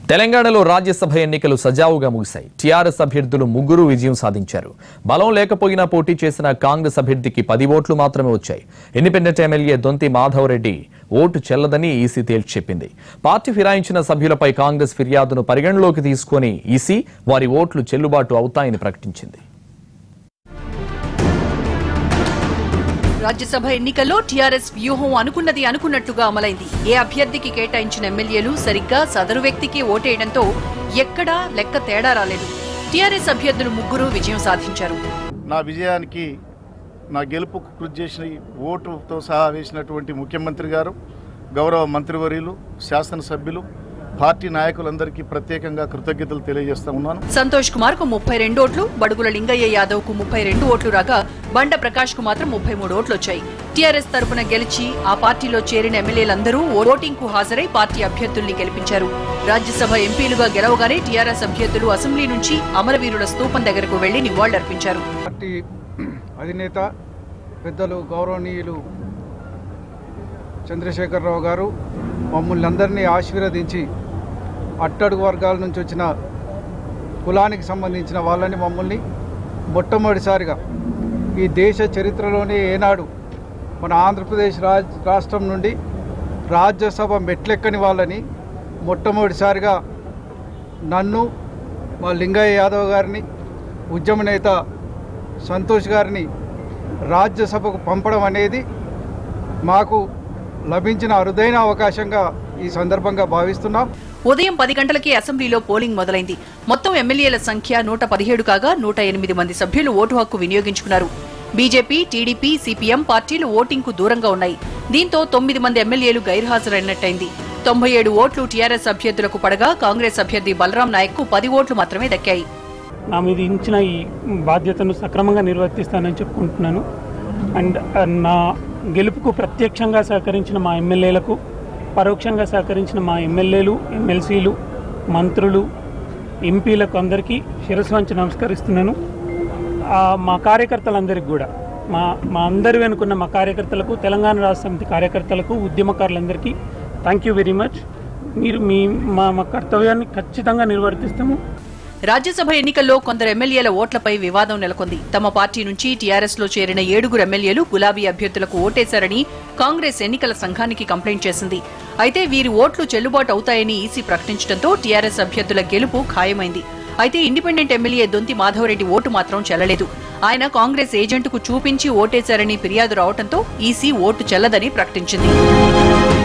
తెలంగాణలో రాజ్యసభ ఎన్నికలు సజావుగా ముగిశాయి టీఆర్ఎస్ అభ్యర్థులు ముగ్గురు విజయం సాధించారు బలం లేకపోయినా పోటీ చేసిన కాంగ్రెస్ అభ్యర్థికి పది ఓట్లు మాత్రమే వచ్చాయి ఇండిపెండెంట్ ఎమ్మెల్యే దొంతి మాధవరెడ్డి ఓటు చెల్లదని ఈసీ తేల్చి చెప్పింది పార్టీ ఫిరాయించిన సభ్యులపై కాంగ్రెస్ ఫిర్యాదును పరిగణలోకి తీసుకొని ఈసీ వారి ఓట్లు చెల్లుబాటు అవుతాయని ప్రకటించింది రాజ్యసభ ఎన్నికల్లో టీఆర్ఎస్ వ్యూహం అనుకున్నది అనుకున్నట్టుగా అమలైంది ఏ అభ్యర్థికి కేటాయించిన ఎమ్మెల్యేలు సరిగ్గా సదరు వ్యక్తికి ఓటేయడంతో ఎక్కడా లెక్క తేడా రాలేదు టీఆర్ఎస్ అభ్యర్థులు ముగ్గురు విజయం సాధించారు నా విజయానికి నా గెలుపుకు కృషి చేసిన ఓటుతో సహా వేసినటువంటి ముఖ్యమంత్రి గారు గౌరవ మంత్రివర్యులు శాసనసభ్యులు పార్టీ నాయకులందరికీ ప్రత్యేకంగా కృతజ్ఞతలు తెలియజేస్తా ఉన్నాను సంతోష్ కుమార్ కు ముప్పై రెండు ఓట్లు బడుగుల లింగయ్య యాదవ్ కు ముప్పై రెండు ఓట్లు రాగా బండ ప్రకాష్ కు మాత్రం ముప్పై మూడు ఓట్లు వచ్చాయి టీఆర్ఎస్ తరపున గెలిచి ఆ పార్టీలో చేరిన ఎమ్మెల్యేలందరూ ఓటింగ్ కు హాజరై పార్టీ అభ్యర్థుల్ని గెలిపించారు రాజ్యసభ ఎంపీలుగా గెలవగానే టీఆర్ఎస్ అభ్యర్థులు అసెంబ్లీ నుంచి అమరవీరుల స్తూపం దగ్గరకు వెళ్లి నివాళులర్పించారు పార్టీ అధినేత పెద్దలు గౌరవనీయులు చంద్రశేఖరరావు గారు మమ్మల్ని అందరినీ ఆశీర్వదించి అట్టడుగు వర్గాల నుంచి వచ్చిన కులానికి సంబంధించిన వాళ్ళని మమ్మల్ని మొట్టమొదటిసారిగా ఈ దేశ చరిత్రలోనే ఏనాడు మన ఆంధ్రప్రదేశ్ రాజ్ రాష్ట్రం నుండి రాజ్యసభ మెట్లెక్కని వాళ్ళని మొట్టమొదటిసారిగా నన్ను మా లింగయ్య యాదవ్ గారిని ఉద్యమ నేత సంతోష్ గారిని రాజ్యసభకు పంపడం అనేది మాకు లభించిన అరుదైన అవకాశంగా ఈ సందర్భంగా భావిస్తున్నాం ఉదయం పది గంటలకే అసెంబ్లీలో పోలింగ్ మొదలైంది మొత్తం ఎమ్మెల్యేల సంఖ్య నూట పదిహేడు కాగా నూట ఎనిమిది మంది సభ్యులు ఓటు హక్కు వినియోగించుకున్నారు బీజేపీ టీడీపీ సిపిఎం పార్టీలు ఓటింగ్ కు దూరంగా ఉన్నాయి దీంతో తొమ్మిది మంది ఎమ్మెల్యేలు గైర్హాజరైనట్టయింది తొంభై ఏడు ఓట్లు టీఆర్ఎస్ అభ్యర్థులకు పడగా కాంగ్రెస్ అభ్యర్థి బలరాం నాయక్ కు పది ఓట్లు మాత్రమే దక్కాయి నా మీద ఇచ్చిన ఈ బాధ్యతను సక్రమంగా నిర్వర్తిస్తానని చెప్పుకుంటున్నాను అండ్ ఆ, నా గెలుపుకు ప్రత్యక్షంగా సహకరించిన మా ఎమ్మెల్యేలకు పరోక్షంగా సహకరించిన మా ఎమ్మెల్యేలు ఎమ్మెల్సీలు మంత్రులు ఎంపీలకు అందరికీ శిరస్సు వంచి నమస్కరిస్తున్నాను ఆ, మా కార్యకర్తలందరికీ కూడా మా మా అందరి వెనుకున్న మా కార్యకర్తలకు తెలంగాణ రాష్ట్ర సమితి కార్యకర్తలకు ఉద్యమకారులందరికీ థ్యాంక్ యూ వెరీ మచ్ మీరు మీ మా మా కర్తవ్యాన్ని ఖచ్చితంగా నిర్వర్తిస్తాము రాజ్యసభ ఎన్నికల్లో కొందరు ఎమ్మెల్యేల ఓట్లపై వివాదం నెలకొంది తమ పార్టీ నుంచి టీఆర్ఎస్ లో చేరిన ఏడుగురు ఎమ్మెల్యేలు గులాబీ అభ్యర్థులకు ఓటేశారని కాంగ్రెస్ ఎన్నికల సంఘానికి కంప్లైంట్ చేసింది అయితే వీరి ఓట్లు చెల్లుబాటు అవుతాయని ఈసీ ప్రకటించడంతో టీఆర్ఎస్ అభ్యర్థుల గెలుపు ఖాయమైంది అయితే independent MLA Donthi Madhava Reddy vote మాత్రం చెల్లలేదు ఆయన కాంగ్రెస్ ఏజెంటుకు చూపించి ఓటేశారని ఫిర్యాదు రావడంతో ఈసీ ఓటు చెల్లదని ప్రకటించింది